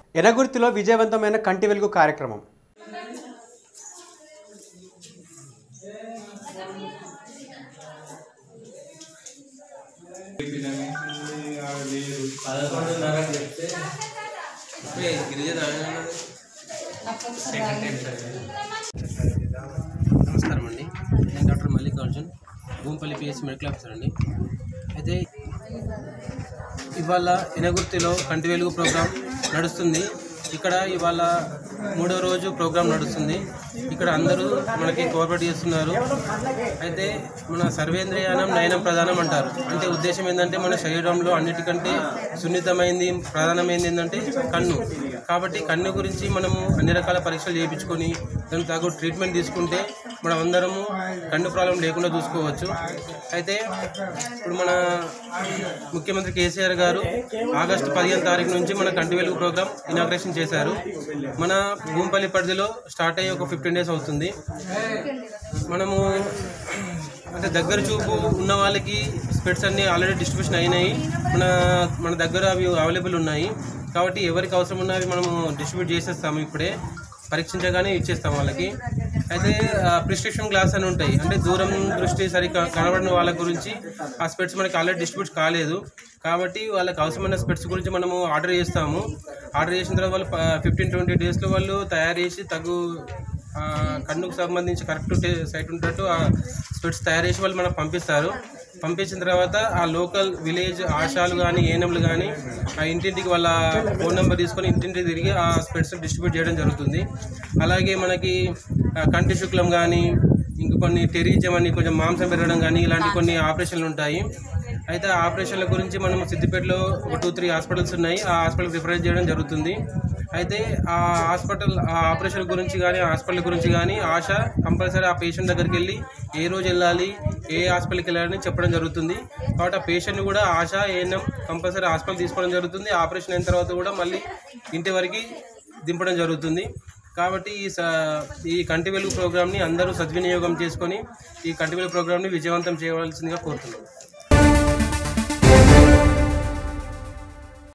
ఎనగుర్తిలో విజయవంతమైన కంటి వెలుగు కార్యక్రమం పదకొండున్నరకు చెప్తే ఇప్పుడే గిరిజన నమస్కారం అండి నేను doctor Mallikarjun Bhoompalli PSC medical officer అండి అయితే ఇవాళ ఎనగుర్తిలో కంటి వెలుగు ప్రోగ్రాం నడుస్తుంది ఇక్కడ ఇవాళ మూడో రోజు ప్రోగ్రాం నడుస్తుంది ఇక్కడ అందరూ మనకి కోఆపరేట్ చేస్తున్నారు అయితే మన సర్వేంద్రియానం నయనం ప్రధానం అంటారు అంటే ఉద్దేశం ఏంటంటే మన శరీరంలో అన్నిటికంటే సున్నితమైంది ప్రధానమైంది ఏంటంటే కన్ను కాబట్టి కన్ను గురించి మనము అన్ని రకాల పరీక్షలు చేయించుకొని దానికి తగు ట్రీట్మెంట్ తీసుకుంటే మనం అందరము కన్ను ప్రాబ్లం లేకుండా చూసుకోవచ్చు అయితే ఇప్పుడు మన ముఖ్యమంత్రి కేసీఆర్ గారు ఆగస్టు పదిహేను తారీఖు నుంచి మన కంటి వెలుగు ప్రోగ్రామ్ ఇనాగ్రేషన్ చేశారు మన భూంపల్లి పరిధిలో స్టార్ట్ అయ్యి ఒక ఫిఫ్టీన్ డేస్ అవుతుంది మనము అంటే దగ్గర చూపు ఉన్న వాళ్ళకి స్పెట్స్ అన్ని ఆల్రెడీ డిస్ట్రిబ్యూషన్ అయినాయి మన మన దగ్గర అవి అవైలబుల్ ఉన్నాయి కాబట్టి ఎవరికి అవసరం ఉన్నవి మనము డిస్ట్రిబ్యూట్ చేసేస్తాము ఇప్పుడే పరీక్షించగానే ఇచ్చేస్తాం వాళ్ళకి అయితే ప్రిస్క్రిప్షన్ గ్లాస్ అని ఉంటాయి అంటే దూరం దృష్టి సరిగ్గా కనబడిన వాళ్ళ గురించి ఆ స్పెట్స్ మనకి ఆల్రెడీ డిస్ట్రిబ్యూట్ కాలేదు కాబట్టి వాళ్ళకి అవసరమైన స్పెట్స్ గురించి మనము ఆర్డర్ చేస్తాము ఆర్డర్ చేసిన తర్వాత వాళ్ళు ఫిఫ్టీన్ ట్వంటీ డేస్లో వాళ్ళు తయారు చేసి తగు ఆ, కన్నుకు సంబంధించి కరెక్ట్ సైట్ ఉంటట్టు ఆ స్పెట్స్ తయారు చేసి వాళ్ళు మనకు పంపిస్తారు పంపించిన తర్వాత ఆ లోకల్ విలేజ్ ఆశాలు కానీ ఏఎన్ఎంలు కానీ ఆ ఇంటింటికి వాళ్ళ ఫోన్ నెంబర్ తీసుకొని ఇంటింటికి తిరిగి ఆ స్పెట్స్ డిస్ట్రిబ్యూట్ చేయడం జరుగుతుంది అలాగే మనకి ఆ, కంటి శుక్లం కానీ ఇంక కొన్ని టెరీజం అని కొంచెం మాంసం పెరగడం కానీ ఇలాంటి కొన్ని ఆపరేషన్లు ఉంటాయి అయితే ఆ ఆపరేషన్ల గురించి మనం సిద్దిపేటలో ఒక టూ త్రీ హాస్పిటల్స్ ఉన్నాయి ఆ హాస్పిటల్ రిఫరెన్స్ చేయడం జరుగుతుంది అయితే ఆ హాస్పిటల్ ఆ ఆపరేషన్ గురించి కానీ ఆ హాస్పిటల్ గురించి కానీ ఆశ కంపల్సరీ ఆ పేషెంట్ దగ్గరికి వెళ్ళి ఏ రోజు వెళ్ళాలి ఏ హాస్పిటల్కి వెళ్ళాలని చెప్పడం జరుగుతుంది కాబట్టి ఆ పేషెంట్ని కూడా ఆశ ఏఎన్ఎం కంపల్సరీ హాస్పిటల్ తీసుకోవడం జరుగుతుంది ఆపరేషన్ అయిన తర్వాత కూడా మళ్ళీ ఇంటి వరకు దింపడం జరుగుతుంది కాబట్టి ఈ స ఈ కంటి వెలుగు ప్రోగ్రామ్ని అందరూ సద్వినియోగం చేసుకొని ఈ కంటి వెలుగు ప్రోగ్రామ్ని విజయవంతం చేయవలసిందిగా కోరుతున్నాం